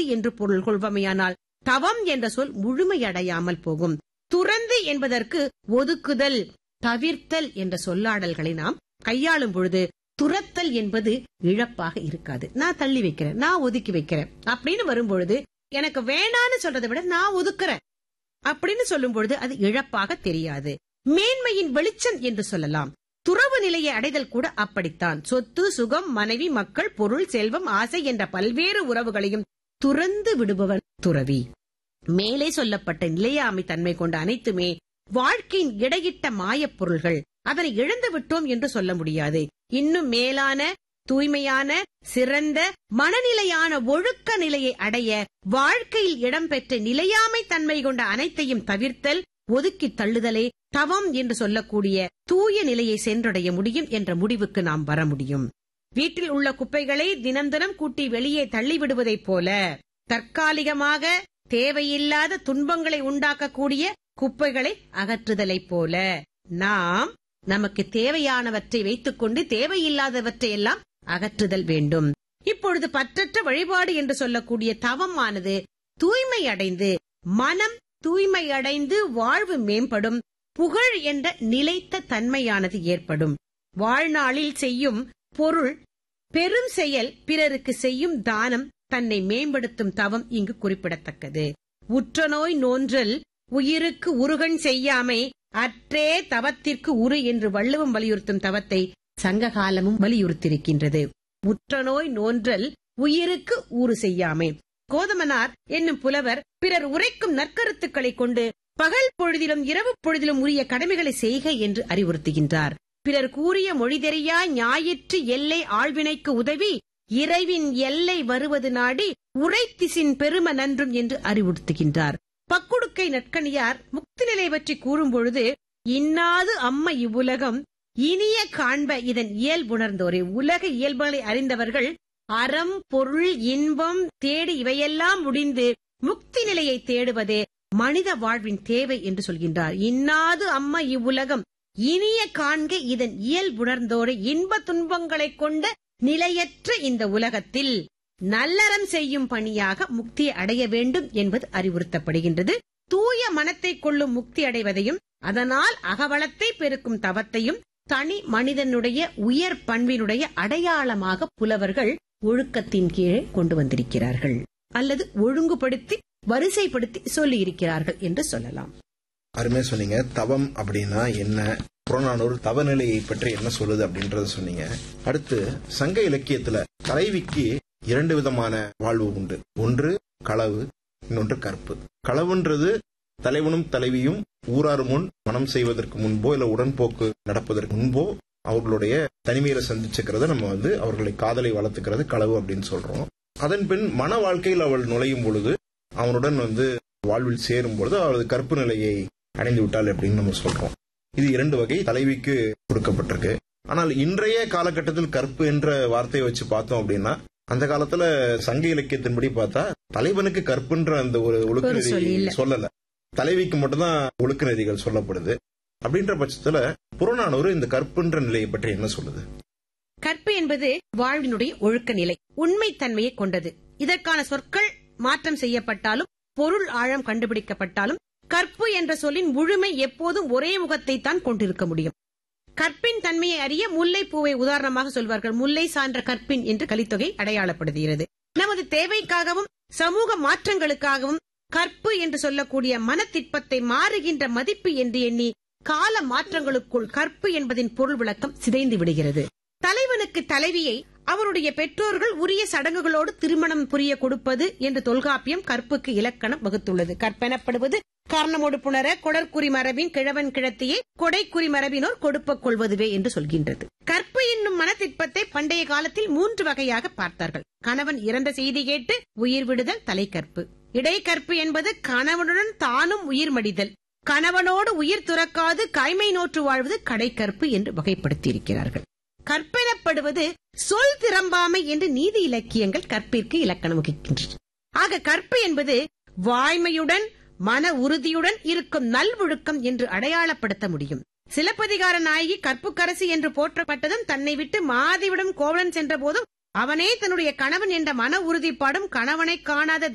என்று பொருள் கொள்வமையானால் தவம் என்ற சொல் முழுமையடையாமல் போகும் துறந்து என்பதற்கு ஒதுக்குதல் தவிர்த்தல் என்ற சொல்லாடல்களை நாம் கையாளும் பொழுது துரத்தல் என்பது இழப்பாக இருக்காது நான் தள்ளி வைக்கிறேன் நான் ஒதுக்கி வைக்கிறேன் அப்படின்னு வரும்பொழுது எனக்கு வேணான்னு சொல்றதை விட நான் ஒதுக்குறேன் அப்படின்னு சொல்லும் பொழுது அது இழப்பாக தெரியாது மேன்மையின் வெளிச்சம் என்று சொல்லலாம் துறவு நிலையை அடைதல் கூட அப்படித்தான் சொத்து சுகம் மனைவி மக்கள் பொருள் செல்வம் ஆசை என்ற பல்வேறு உறவுகளையும் துறந்து விடுபவன் துறவி மேலே சொல்லப்பட்ட நிலையாமை தன்மை கொண்ட அனைத்துமே வாழ்க்கையின் இடையிட்ட மாயப் பொருள்கள் அதனை இழந்து விட்டோம் என்று சொல்ல முடியாது இன்னும் மேலான தூய்மையான சிறந்த மனநிலையான ஒழுக்க நிலையை அடைய வாழ்க்கையில் இடம்பெற்ற நிலையாமை தன்மை கொண்ட அனைத்தையும் தவிர்த்தல் ஒதுக்கி தள்ளுதலே தவம் என்று சொல்லக்கூடிய தூய நிலையை சென்றடைய முடியும் என்ற முடிவுக்கு நாம் வர முடியும் வீட்டில் உள்ள குப்பைகளை தினம் தினம் கூட்டி வெளியே தள்ளிவிடுவதைப் போல தற்காலிகமாக தேவையில்லாத துன்பங்களை உண்டாக்கக்கூடிய குப்பைகளை அகற்றுதலைப் போல நாம் நமக்கு தேவையானவற்றை வைத்துக்கொண்டு தேவையில்லாதவற்றை எல்லாம் அகற்றுதல் வேண்டும் இப்பொழுது பற்றற்ற வழிபாடு என்று சொல்லக்கூடிய தவமானது தூய்மை அடைந்து மனம் தூய்மை அடைந்து வாழ்வு மேம்படும் புகழ் என்ற நிலைத்த தன்மையானது ஏற்படும் வாழ்நாளில் செய்யும் பொருள் பெரும் செயல் பிறருக்கு செய்யும் தானம் தன்னை மேம்படுத்தும் தவம் இங்கு குறிப்பிடத்தக்கது உற்றநோய் நோன்றல் உயிருக்கு உருகன் செய்யாமை அற்றே தவத்திற்கு உரு என்று வள்ளுவம் வலியுறுத்தும் தவத்தை சங்க காலமும் வலியுறுத்தியிருக்கின்றது உற்றநோய் நோன்றல் உயிருக்கு ஊறு செய்யாமை கோதமனார் என்னும் புலவர் பிறர் உரைக்கும் நற்கருத்துக்களை கொண்டு பகல் பொழுதிலும் இரவு பொழுதிலும் உரிய கடமைகளை செய்க என்று அறிவுறுத்துகின்றார் பிறர் கூறிய மொழி தெரியா ஞாயிற்று எல்லை ஆழ்வினைக்கு உதவி இறைவின் எல்லை வருவது நாடி உரைத்திசின் பெரும நன்றும் என்று அறிவுறுத்துகின்றார் பக்குடுக்கை நற்கணியார் முக்தி நிலை பற்றி கூறும் பொழுது இன்னாது அம்ம இவ்வுலகம் இனிய காண்ப இதன் இயல்புணர்ந்தோரே உலக இயல்புகளை அறிந்தவர்கள் அறம் பொருள் இன்பம் தேடி இவையெல்லாம் முடிந்து முக்தி நிலையை தேடுவதே மனித வாழ்வின் தேவை என்று சொல்கின்றார் இன்னாது அம்மா இவ்வுலகம் இனிய காண்க இதன் இயல்புணர்ந்தோரை இன்ப துன்பங்களைக் கொண்ட நிலையற்ற இந்த உலகத்தில் நல்லறம் செய்யும் பணியாக முக்தி அடைய வேண்டும் என்பது அறிவுறுத்தப்படுகின்றது தூய மனத்தை கொள்ளும் முக்தி அடைவதையும் அதனால் அகவளத்தை பெருக்கும் தவத்தையும் தனி மனிதனுடைய உயர் பண்பினுடைய அடையாளமாக புலவர்கள் ஒழுக்கத்தின் கீழே கொண்டு வந்திருக்கிறார்கள் அல்லது ஒழுங்குபடுத்தி வரிசைப்படுத்தி சொல்லி இருக்கிறார்கள் என்று சொல்லலாம் அருமையா சொன்னீங்க தவம் அப்படின்னா என்ன புறநானூறு தவநிலையை பற்றி என்ன சொல்லுது அப்படின்றத சொன்னீங்க அடுத்து சங்க இலக்கியத்துல தலைவிக்கு இரண்டு விதமான வாழ்வு உண்டு ஒன்று களவு இன்னொன்று கற்பு களவுன்றது தலைவனும் தலைவியும் ஊராறு முன் மனம் செய்வதற்கு முன்போ இல்ல உடன்போக்கு நடப்பதற்கு முன்போ அவர்களுடைய தனிமையில சந்திச்சுக்கிறத நம்ம வந்து அவர்களை காதலை வளர்த்துக்கிறது களவு அப்படின்னு சொல்றோம் அதன் பின் மன வாழ்க்கையில் அவள் நுழையும் பொழுது அவனுடன் வந்து வாழ்வில் சேரும் பொழுது அவளது கற்பு நிலையை அடைந்து விட்டாள் அப்படின்னு நம்ம சொல்றோம் இது இரண்டு வகை தலைவிக்கு கொடுக்கப்பட்டிருக்கு ஆனால் இன்றைய காலகட்டத்தில் கற்பு என்ற வார்த்தையை வச்சு பார்த்தோம் அப்படின்னா அந்த காலத்துல சங்க இலக்கியத்தின்படி பார்த்தா தலைவனுக்கு கற்புன்ற அந்த ஒரு ஒழுக்க ஒரு சொல்லி இல்ல. நெறி சொல்லல தலைவிக்கு மட்டும்தான் ஒழுக்க நெறிகள் சொல்லப்படுது அப்படின்ற பட்சத்துல புறநானூறு இந்த கற்புன்ற நிலையை பற்றி என்ன சொல்லுது கற்பு என்பது வாழ்வினுடைய ஒழுக்க நிலை உண்மை தன்மையை கொண்டது இதற்கான சொற்கள் மாற்றம் செய்யப்பட்டாலும் பொருள் ஆழம் கண்டுபிடிக்கப்பட்டாலும் கற்பு என்ற சொல்லின் முழுமை எப்போதும் ஒரே முகத்தை தான் கொண்டிருக்க முடியும் கற்பின் தன்மையை அறிய முல்லை பூவை உதாரணமாக சொல்வார்கள் முல்லை சான்ற கற்பின் என்று கலித்தொகை அடையாளப்படுகிறது நமது தேவைக்காகவும் சமூக மாற்றங்களுக்காகவும் கற்பு என்று சொல்லக்கூடிய மனத்திற்பத்தை மாறுகின்ற மதிப்பு என்று எண்ணி கால மாற்றங்களுக்குள் கற்பு என்பதின் பொருள் விளக்கம் சிதைந்து விடுகிறது தலைவனுக்கு தலைவியை அவருடைய பெற்றோர்கள் உரிய சடங்குகளோடு திருமணம் புரிய கொடுப்பது என்று தொல்காப்பியம் கற்புக்கு இலக்கணம் வகுத்துள்ளது கற்பெனப்படுவது காரணமோடு புணர கொடற்குறி மரபின் கிழவன் கிழத்தியை கொடைக்குறி மரபினோர் கொடுப்ப கொள்வதுவே என்று சொல்கின்றது கற்பு என்னும் மனத்திற்பத்தை பண்டைய காலத்தில் மூன்று வகையாக பார்த்தார்கள் கணவன் இறந்த செய்தி கேட்டு உயிர் விடுதல் தலைக்கற்பு இடைக்கற்பு என்பது கணவனுடன் தானும் உயிர் மடிதல் கணவனோடு உயிர் துறக்காது கைமை நோற்று வாழ்வது கடைக்கற்பு என்று வகைப்படுத்தியிருக்கிறார்கள் கற்பெனப்படுவது சொல் திறம்பாமை என்று நீதி இலக்கியங்கள் கற்பிற்கு இலக்கணம் வகிக்கின்றன ஆக கற்பு என்பது வாய்மையுடன் மன உறுதியுடன் இருக்கும் நல்வொழுக்கம் என்று அடையாளப்படுத்த முடியும் சிலப்பதிகார நாயகி கற்புக்கரசி என்று போற்றப்பட்டதும் தன்னை விட்டு மாதிவிடம் கோவலன் சென்ற போதும் அவனே தன்னுடைய கணவன் என்ற மன உறுதிப்பாடும் கணவனை காணாத